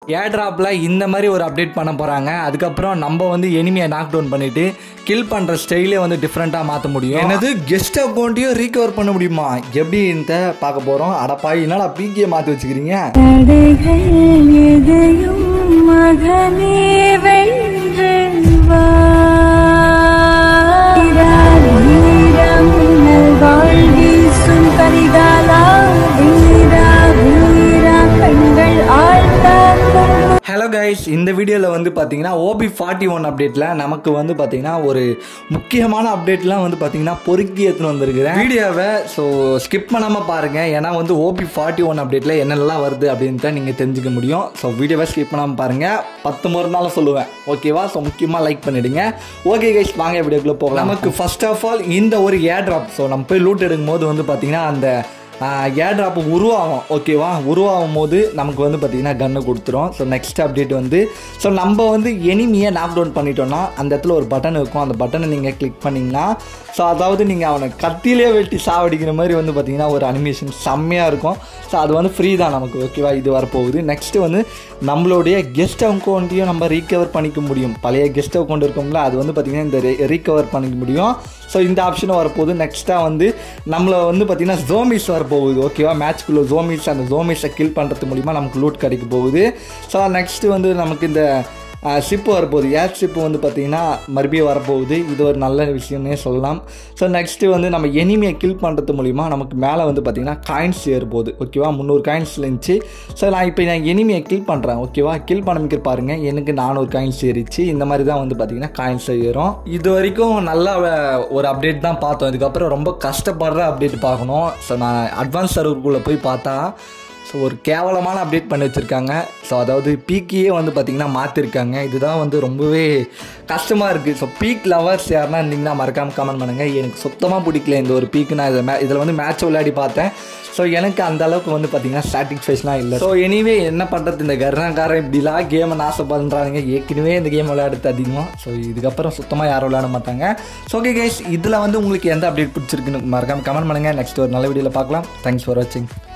ஏர்ட்ராப்பில் இந்த மாதிரி ஒரு அப்டேட் பண்ண போகிறாங்க அதுக்கப்புறம் நம்ம வந்து எனிமியை நாக் டவுன் பண்ணிட்டு கில் பண்ணுற ஸ்டைலே வந்து டிஃப்ரெண்ட்டாக மாற்ற முடியும் என்னது கெஸ்ட் அக்கௌண்ட்டையும் ரீகவர் பண்ண முடியுமா எப்படின்ட்டு பார்க்க போகிறோம் அடப்பாய் என்னடா பிகே மாற்றி வச்சுக்கிறீங்க தடைகள் எதையும் மகனே வென்று வா. வீரா, வீரம் நல்வாழ் வீசும் கரிகாலா வீரா வீரா கண்கள் ஆழ்ந்தாக்கும் ஹலோ கைஸ் இந்த வீடியோவில் வந்து பார்த்தீங்கன்னா ஓபி ஃபார்ட்டி ஒன் அப்டேட்டில் நமக்கு வந்து பார்த்தீங்கன்னா ஒரு முக்கியமான அப்டேட்லாம் வந்து பார்த்தீங்கன்னா பொறுக்கி எடுத்துன்னு வந்திருக்கிறேன் வீடியோவை ஸோ ஸ்கிப் பண்ணாமல் பாருங்கள் ஏன்னா வந்து ஓபி ஃபார்ட்டி ஒன் அப்டேட்டில் என்னெல்லாம் வருது அப்படின்ட்டு நீங்கள் தெரிஞ்சுக்க முடியும் ஸோ வீடியோவை ஸ்கிப் பண்ணாமல் பாருங்கள் பத்து முறை நாளும் சொல்லுவேன் ஓகேவா ஸோ முக்கியமாக லைக் பண்ணிடுங்க ஓகே கைஸ் வாங்க வீடியோக்குள்ளே போகலாம் நமக்கு ஃபர்ஸ்ட் ஆஃப் ஆல் இந்த ஒரு ஏர் ட்ராப் ஸோ நம்ம போய் லூட் எடுக்கும் போது வந்து பார்த்தீங்கன்னா அந்த ஏர் ட்ராப் உருவாகும் ஓகேவா உருவாகும் போது நமக்கு வந்து பார்த்திங்கன்னா கன்று கொடுத்துரும் ஸோ நெக்ஸ்ட் அப்டேட் வந்து ஸோ நம்ம வந்து எனிமியை நாக் டவுன் பண்ணிட்டோம்னா அந்த இடத்துல ஒரு பட்டன் இருக்கும் அந்த பட்டனை நீங்கள் கிளிக் பண்ணிங்கன்னா ஸோ அதாவது நீங்கள் அவனை கத்திலே வெட்டி சாவடிக்கிற மாதிரி வந்து பார்த்திங்கன்னா ஒரு அனிமேஷன் செம்மையாக இருக்கும் ஸோ அது வந்து ஃப்ரீ தான் நமக்கு ஓகேவா இது வரப்போகுது நெக்ஸ்ட்டு வந்து நம்மளுடைய கெஸ்ட் அக்கௌண்ட்டையும் நம்ம ரீகவர் பண்ணிக்க முடியும் பழைய கெஸ்ட் அக்கௌண்ட் இருக்கும்ல அது வந்து பார்த்திங்கன்னா இந்த ரீகவர் பண்ணிக்க முடியும் ஸோ இந்த ஆப்ஷனும் வரப்போகுது நெக்ஸ்ட்டாக வந்து நம்மளை வந்து பார்த்திங்கன்னா ஜோமிஸ் வரப்போகுது ஓகேவா மேட்ச்குள்ளே ஜோமிஸ் அந்த ஜோமிஸை கில் பண்ணுறது மூலிமா நமக்கு லூட் கிடைக்க போகுது ஸோ நெக்ஸ்ட்டு வந்து நமக்கு இந்த ஷிப்பு வரப்போகுது ஏர் ஷிப்பு வந்து பார்த்திங்கன்னா மறுபடியும் வரப்போகுது இது ஒரு நல்ல விஷயம்னே சொல்லலாம் ஸோ நெக்ஸ்ட்டு வந்து நம்ம எனிமியை கில் பண்ணுறது மூலிமா நமக்கு மேலே வந்து பார்த்திங்கன்னா காயின்ஸ் ஏறுபோகுது ஓகேவா முந்நூறு காயின்ஸ் இருந்துச்சு ஸோ நான் இப்போ நான் எனிமியை கில் பண்ணுறேன் ஓகேவா கில் பண்ணமிக்க பாருங்கள் எனக்கு நானூறு காயின்ஸ் ஏறிச்சு இந்த மாதிரி தான் வந்து பார்த்திங்கன்னா காயின்ஸ் ஏறும் இது வரைக்கும் நல்லா அஹ், ஒரு அப்டேட் தான் பார்த்தோம் இதுக்கப்புறம் ரொம்ப கஷ்டப்படுற அப்டேட் பார்க்கணும் ஸோ நான் அட்வான்ஸ் சர்வருக்குள்ளே போய் பார்த்தா ஸோ ஒரு கேவலமான அப்டேட் பண்ணி வச்சுருக்காங்க ஸோ அதாவது பீக்கையே வந்து பார்த்திங்கன்னா மாற்றிருக்காங்க இதுதான் வந்து ரொம்பவே கஷ்டமாக இருக்குது ஸோ பீக் லவர்ஸ் யாருன்னா இருந்தீங்கன்னா மறக்காமல் கமெண்ட் பண்ணுங்கள் எனக்கு சுத்தமாக பிடிக்கல இந்த ஒரு பீக்கு நான் இதில் மே இதில் வந்து மேட்ச் விளையாடி பார்த்தேன் ஸோ எனக்கு அந்த அளவுக்கு வந்து பார்த்திங்கன்னா சாட்டிஸ்ஃபேக்ஷனாக இல்லை ஸோ எனிவே என்ன பண்ணுறது இந்த கர்ணாக்காரன் இப்படிலாம் கேமை நாசம் பண்ணுறாங்க ஏற்கனவே இந்த கேம் விளையாடுறது அதிகமாக ஸோ இதுக்கப்புறம் சுத்தமாக யாரும் விளையாட மாட்டாங்க ஸோ ஓகே கைஸ் இதில் வந்து உங்களுக்கு எந்த அப்டேட் பிடிச்சிருக்குன்னு மறக்காமல் கமெண்ட் பண்ணுங்கள் நெக்ஸ்ட் ஒரு நல்ல வீடியோவில் பார்க்கலாம் தேங்க்ஸ் ஃபார் வாட்சிங்